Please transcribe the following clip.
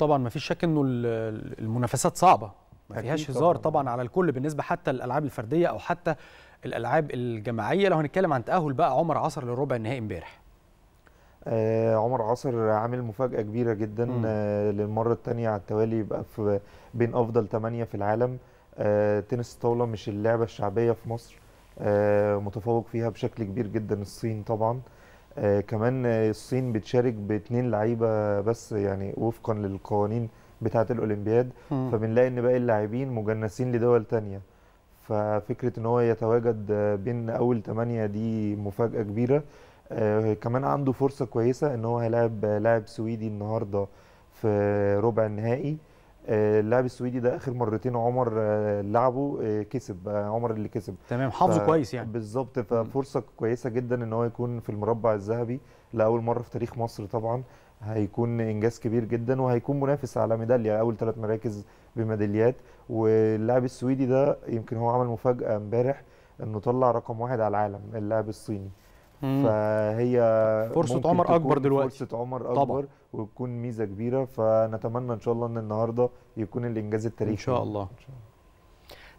طبعا ما فيش شك انه ال- المنافسات صعبه ما أكيد فيهاش هزار طبعاً. طبعا على الكل بالنسبه حتى الالعاب الفرديه او حتى الالعاب الجماعيه لو هنتكلم عن تاهل بقى عمر عصر للربع النهائي امبارح آه عمر عاصر عامل مفاجأة كبيرة جدا مم. آه للمرة التانية على التوالي يبقى في بين أفضل ثمانية في العالم آه تنس الطاولة مش اللعبة الشعبية في مصر آه متفوق فيها بشكل كبير جدا الصين طبعا آه كمان آه، الصين بتشارك باتنين لعيبة بس يعني وفقا للقوانين بتاعة الأولمبياد فبنلاقي ان باقي اللاعبين مجنسين لدول تانية ففكرة ان هو يتواجد آه، بين اول تمانية دي مفاجأة كبيرة آه، كمان عنده فرصة كويسة ان هو هيلاعب آه، لاعب سويدي النهاردة في ربع النهائي آه، اللاعب السويدي ده اخر مرتين عمر آه، لعبه آه، كسب آه، عمر اللي كسب تمام حافظه ف- كويس يعني بالظبط ففرصة كويسة جدا ان هو يكون في المربع الذهبي لأول مرة في تاريخ مصر طبعا هيكون انجاز كبير جدا وهيكون منافس على ميدالية اول ثلاث مراكز بميداليات واللاعب السويدي ده يمكن هو عمل مفاجأة امبارح انه طلع رقم واحد على العالم اللاعب الصيني مم. فهي فرصة ممكن عمر أكبر تكون دلوقتي. فرصة عمر طبعا. أكبر وتكون ميزة كبيرة فنتمنى إن شاء الله إن النهاردة يكون الإنجاز التاريخي ان شاء الله إن شاء الله